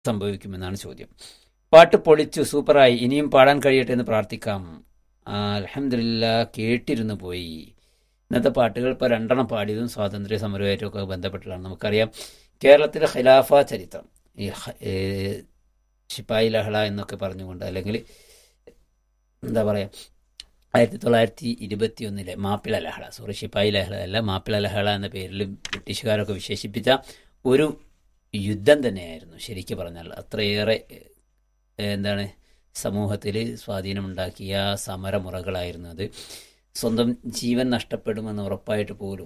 സംഭവിക്കുമെന്നാണ് ചോദ്യം പാട്ട് പൊളിച്ചു സൂപ്പറായി ഇനിയും പാടാൻ കഴിയട്ടെ എന്ന് പ്രാർത്ഥിക്കാം അലഹമില്ല കേട്ടിരുന്നു പോയി ഇന്നത്തെ പാട്ടുകൾ ഇപ്പോൾ രണ്ടെണ്ണം പാടിയതും സ്വാതന്ത്ര്യ സമരവുമായിട്ടൊക്കെ ബന്ധപ്പെട്ടിട്ടാണ് നമുക്കറിയാം കേരളത്തിലെ ഖിലാഫ ചരിത്രം ഈ ഹ- ഏ, ശിപ്പായി ലഹള എന്നൊക്കെ പറഞ്ഞുകൊണ്ട് അല്ലെങ്കിൽ എന്താ പറയുക ആയിരത്തി തൊള്ളായിരത്തി ഇരുപത്തി ഒന്നിലെ മാപ്പിള ലഹള സോറി ശിപ്പായി ലഹള അല്ല മാപ്പിള ലഹള എന്ന പേരിൽ ബ്രിട്ടീഷുകാരൊക്കെ വിശേഷിപ്പിച്ച ഒരു യുദ്ധം തന്നെയായിരുന്നു ശരിക്കും പറഞ്ഞാൽ അത്രയേറെ ഏഹ്, എന്താണ് സമൂഹത്തിൽ സ്വാധീനമുണ്ടാക്കിയ സമരമുറകളായിരുന്നു അത് സ്വന്തം ജീവൻ നഷ്ടപ്പെടുമെന്ന് ഉറപ്പായിട്ട് പോലും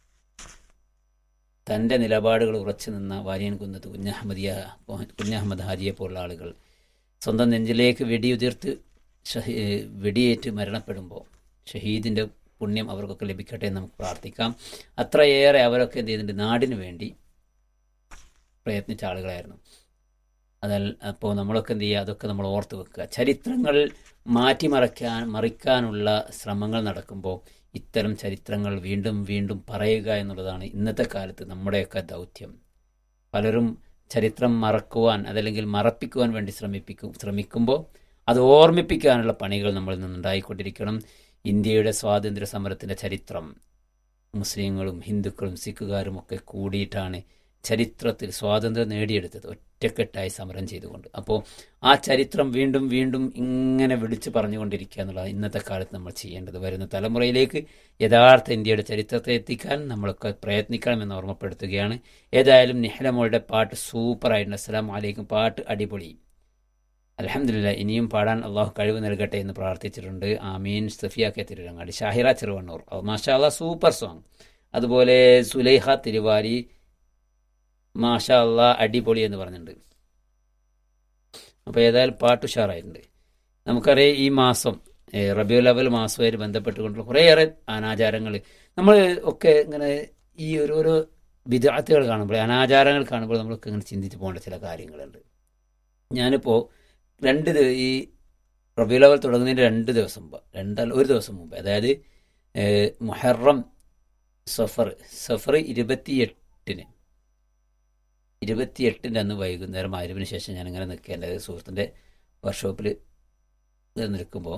തൻ്റെ നിലപാടുകൾ ഉറച്ചു നിന്ന വാര്യൻ കുന്നത്ത് കുഞ്ഞഹമ്മദിയ കുഞ്ഞഹമ്മദ് ഹാജിയെ പോലുള്ള ആളുകൾ സ്വന്തം നെഞ്ചിലേക്ക് വെടിയുതിർത്ത് ഷഹീ വെടിയേറ്റ് മരണപ്പെടുമ്പോൾ ഷഹീദിൻ്റെ പുണ്യം അവർക്കൊക്കെ ലഭിക്കട്ടെ എന്ന് നമുക്ക് പ്രാർത്ഥിക്കാം അത്രയേറെ അവരൊക്കെ എന്ത് ചെയ്യുന്നുണ്ട് നാടിനു വേണ്ടി പ്രയത്നിച്ച ആളുകളായിരുന്നു അതൽ അപ്പോൾ നമ്മളൊക്കെ എന്ത് ചെയ്യുക അതൊക്കെ നമ്മൾ ഓർത്ത് വെക്കുക ചരിത്രങ്ങൾ മാറ്റിമറയ്ക്കാൻ മറിക്കാനുള്ള ശ്രമങ്ങൾ നടക്കുമ്പോൾ ഇത്തരം ചരിത്രങ്ങൾ വീണ്ടും വീണ്ടും പറയുക എന്നുള്ളതാണ് ഇന്നത്തെ കാലത്ത് നമ്മുടെയൊക്കെ ദൗത്യം പലരും ചരിത്രം മറക്കുവാൻ അതല്ലെങ്കിൽ മറപ്പിക്കുവാൻ വേണ്ടി ശ്രമിപ്പിക്കും ശ്രമിക്കുമ്പോൾ അത് ഓർമ്മിപ്പിക്കാനുള്ള പണികൾ നമ്മളിൽ നിന്നുണ്ടായിക്കൊണ്ടിരിക്കണം ഇന്ത്യയുടെ സ്വാതന്ത്ര്യ സമരത്തിൻ്റെ ചരിത്രം മുസ്ലിങ്ങളും ഹിന്ദുക്കളും സിഖുകാരും ഒക്കെ കൂടിയിട്ടാണ് ചരിത്രത്തിൽ സ്വാതന്ത്ര്യം നേടിയെടുത്തത് ഒറ്റക്കെട്ടായി സമരം ചെയ്തുകൊണ്ട് അപ്പോൾ ആ ചരിത്രം വീണ്ടും വീണ്ടും ഇങ്ങനെ വിളിച്ചു പറഞ്ഞുകൊണ്ടിരിക്കുക എന്നുള്ളതാണ് ഇന്നത്തെ കാലത്ത് നമ്മൾ ചെയ്യേണ്ടത് വരുന്ന തലമുറയിലേക്ക് യഥാർത്ഥ ഇന്ത്യയുടെ ചരിത്രത്തെ എത്തിക്കാൻ നമ്മളൊക്കെ പ്രയത്നിക്കണമെന്ന് ഓർമ്മപ്പെടുത്തുകയാണ് ഏതായാലും നിഹലമോളുടെ പാട്ട് സൂപ്പറായിട്ടുണ്ട് അസ്സലാം വലൈക്കും പാട്ട് അടിപൊളി അലഹമില്ല ഇനിയും പാടാൻ അള്ളാഹു കഴിവ് നൽകട്ടെ എന്ന് പ്രാർത്ഥിച്ചിട്ടുണ്ട് ആമീൻ സഫിയ കെ തിരുരങ്ങാടി ഷാഹിറ ചെറുവണ്ണൂർ മാഷാ അള്ളാഹ് സൂപ്പർ സോങ് അതുപോലെ സുലൈഹ തിരുവാരി മാഷാ അള്ളാ അടിപൊളി എന്ന് പറഞ്ഞിട്ടുണ്ട് അപ്പോൾ ഏതായാലും പാട്ട് ഉഷാറായിട്ടുണ്ട് നമുക്കറിയാം ഈ മാസം റബിയു ലെവൽ മാസവുമായിട്ട് ബന്ധപ്പെട്ടുകൊണ്ടുള്ള കുറേയേറെ അനാചാരങ്ങൾ നമ്മൾ ഒക്കെ ഇങ്ങനെ ഈ ഓരോരോ വിദാർത്ഥികൾ കാണുമ്പോൾ അനാചാരങ്ങൾ കാണുമ്പോൾ നമ്മളൊക്കെ ഇങ്ങനെ ചിന്തിച്ച് പോകേണ്ട ചില കാര്യങ്ങളുണ്ട് ഞാനിപ്പോൾ രണ്ട് ദിവ- ഈ റബിയു ലെവൽ തുടങ്ങുന്നതിന് രണ്ട് ദിവസം മുമ്പ് രണ്ടല്ല ഒരു ദിവസം മുമ്പ് അതായത് ഏഹ്, മുഹറം സഫർ സഫർ ഇരുപത്തിയെട്ടിന് ഇരുപത്തിയെട്ടിൻ്റെ അന്ന് വൈകുന്നേരം ആയിരവിന് ശേഷം ഞാനിങ്ങനെ നിൽക്കുക എൻ്റെ സുഹൃത്തിൻ്റെ വർക്ക്ഷോപ്പിൽ നിൽക്കുമ്പോൾ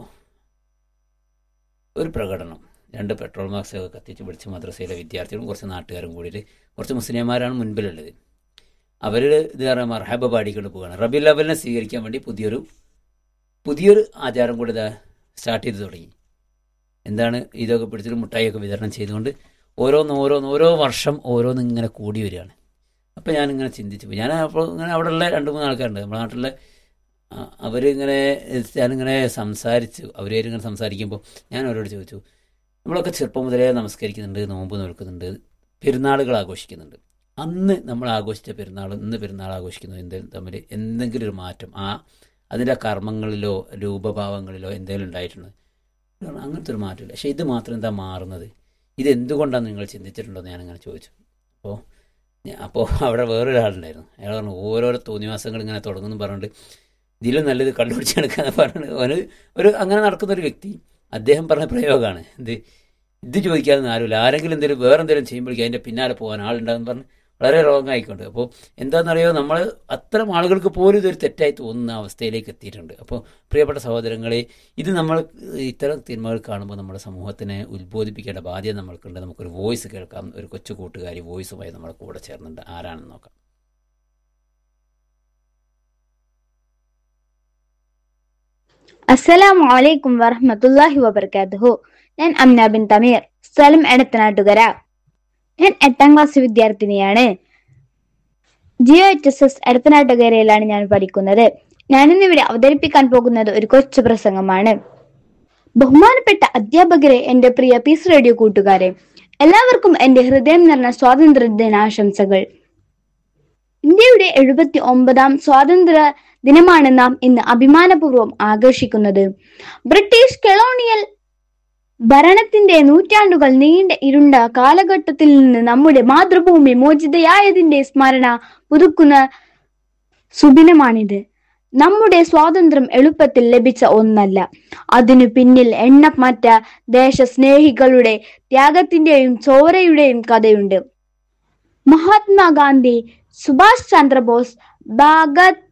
ഒരു പ്രകടനം രണ്ട് പെട്രോൾ മാക്സ് ഒക്കെ കത്തിച്ച് പിടിച്ച് മദ്രസയിലെ വിദ്യാർത്ഥികളും കുറച്ച് നാട്ടുകാരും കൂടിയിട്ട് കുറച്ച് മുസ്ലിംമാരാണ് മുൻപിലുള്ളത് അവർ ഇത് പറഞ്ഞാൽ മർഹബ പാടിക്കൊണ്ട് പോവുകയാണ് റബി ലെവലിനെ സ്വീകരിക്കാൻ വേണ്ടി പുതിയൊരു പുതിയൊരു ആചാരം കൂടി ഇതാ സ്റ്റാർട്ട് ചെയ്ത് തുടങ്ങി എന്താണ് ഇതൊക്കെ പിടിച്ചിട്ട് മുട്ടായിയൊക്കെ വിതരണം ചെയ്തുകൊണ്ട് ഓരോന്ന് ഓരോന്ന് ഓരോ വർഷം ഓരോന്ന് ഇങ്ങനെ കൂടി വരികയാണ് അപ്പോൾ ഞാനിങ്ങനെ ചിന്തിച്ചു പോയി ഞാൻ അപ്പോൾ ഇങ്ങനെ അവിടെയുള്ള രണ്ട് മൂന്ന് ആൾക്കാരുണ്ട് നമ്മുടെ നാട്ടിലെ ആ, അവരിങ്ങനെ ഞാനിങ്ങനെ സംസാരിച്ചു അവരിങ്ങനെ സംസാരിക്കുമ്പോൾ ഞാൻ അവരോട് ചോദിച്ചു നമ്മളൊക്കെ ചെറുപ്പം മുതലേ നമസ്കരിക്കുന്നുണ്ട് നോമ്പ് നോൽക്കുന്നുണ്ട് പെരുന്നാളുകൾ ആഘോഷിക്കുന്നുണ്ട് അന്ന് നമ്മൾ ആഘോഷിച്ച പെരുന്നാൾ ഇന്ന് പെരുന്നാൾ ആഘോഷിക്കുന്നത് എന്തെങ്കിലും തമ്മിൽ എന്തെങ്കിലും ഒരു മാറ്റം ആ അതിൻ്റെ കർമ്മങ്ങളിലോ രൂപഭാവങ്ങളിലോ എന്തെങ്കിലും ഉണ്ടായിട്ടുണ്ട് കാരണം അങ്ങനത്തെ ഒരു മാറ്റമില്ല പക്ഷേ ഇത് മാത്രം എന്താ മാറുന്നത് ഇത് എന്തുകൊണ്ടാണ് നിങ്ങൾ ചിന്തിച്ചിട്ടുണ്ടോ എന്ന് ഞാനിങ്ങനെ ചോദിച്ചു അപ്പോൾ അപ്പോൾ അവിടെ വേറൊരാളുണ്ടായിരുന്നു അയാൾ പറഞ്ഞു ഓരോരോ തോന്നിവാസങ്ങൾ ഇങ്ങനെ തുടങ്ങുന്നു പറഞ്ഞിട്ട് ഇതിലും നല്ലത് കണ്ടുപിടിച്ചെടുക്കാന്ന് പറഞ്ഞിട്ട് ഒരു ഒരു അങ്ങനെ നടക്കുന്ന ഒരു വ്യക്തി അദ്ദേഹം പറഞ്ഞ പ്രയോഗമാണ് ഇത് ഇത് ചോദിക്കാതെ ആരുമില്ല ആരെങ്കിലും എന്തെങ്കിലും വേറെ എന്തെങ്കിലും ചെയ്യുമ്പോഴേക്കും അതിൻ്റെ പിന്നാലെ പോകാൻ ആളുണ്ടാകും പറഞ്ഞ് വളരെ റോങ് ആയിക്കൊണ്ട് അപ്പോൾ എന്താണെന്നറിയോ നമ്മൾ അത്തരം ആളുകൾക്ക് പോലും ഇതൊരു തെറ്റായി തോന്നുന്ന അവസ്ഥയിലേക്ക് എത്തിയിട്ടുണ്ട് അപ്പോൾ പ്രിയപ്പെട്ട സഹോദരങ്ങളെ ഇത് നമ്മൾ ഇത്തരം തിന്മകൾ കാണുമ്പോൾ നമ്മുടെ സമൂഹത്തിനെ ഉത്ബോധിപ്പിക്കേണ്ട ബാധ്യത നമ്മൾക്കുണ്ട് നമുക്കൊരു വോയിസ് കേൾക്കാം ഒരു കൊച്ചു കൂട്ടുകാരി വോയിസുമായി നമ്മുടെ കൂടെ ചേർന്നുണ്ട് ആരാണെന്ന് നോക്കാം അസ്സലാമു അലൈക്കും വറഹ്മത്തുള്ളാഹി വബർക്കാത്തുഹു ഞാൻ അമ്ന ബിൻ തമീർ സ്ഥലം എടത്തനാട്ടുകര ഞാൻ എട്ടാം ക്ലാസ് വിദ്യാർത്ഥിനിയാണ് ജിയോ എച്ച് എസ് എസ് എടത്തനാട്ടുകരയിലാണ് ഞാൻ പഠിക്കുന്നത് ഞാനിന്നിവിടെ അവതരിപ്പിക്കാൻ പോകുന്നത് ഒരു കൊച്ചു പ്രസംഗമാണ് ബഹുമാനപ്പെട്ട അധ്യാപകരെ എന്റെ പ്രിയ പീസ് റേഡിയോ കൂട്ടുകാരെ എല്ലാവർക്കും എന്റെ ഹൃദയം നിറഞ്ഞ സ്വാതന്ത്ര്യ ദിനാശംസകൾ ഇന്ത്യയുടെ എഴുപത്തി ഒമ്പതാം സ്വാതന്ത്ര്യ ദിനമാണ് നാം ഇന്ന് അഭിമാനപൂർവ്വം ആഘോഷിക്കുന്നത് ബ്രിട്ടീഷ് കൊളോണിയൽ ഭരണത്തിന്റെ നൂറ്റാണ്ടുകൾ നീണ്ട ഇരുണ്ട കാലഘട്ടത്തിൽ നിന്ന് നമ്മുടെ മാതൃഭൂമി മോചിതയായതിന്റെ സ്മരണ പുതുക്കുന്ന സുദിനമാണിത് നമ്മുടെ സ്വാതന്ത്ര്യം എളുപ്പത്തിൽ ലഭിച്ച ഒന്നല്ല അതിനു പിന്നിൽ എണ്ണമറ്റ ദേശസ്നേഹികളുടെ ത്യാഗത്തിന്റെയും ചോരയുടെയും കഥയുണ്ട് മഹാത്മാഗാന്ധി സുഭാഷ് ചന്ദ്രബോസ് ഭാഗത്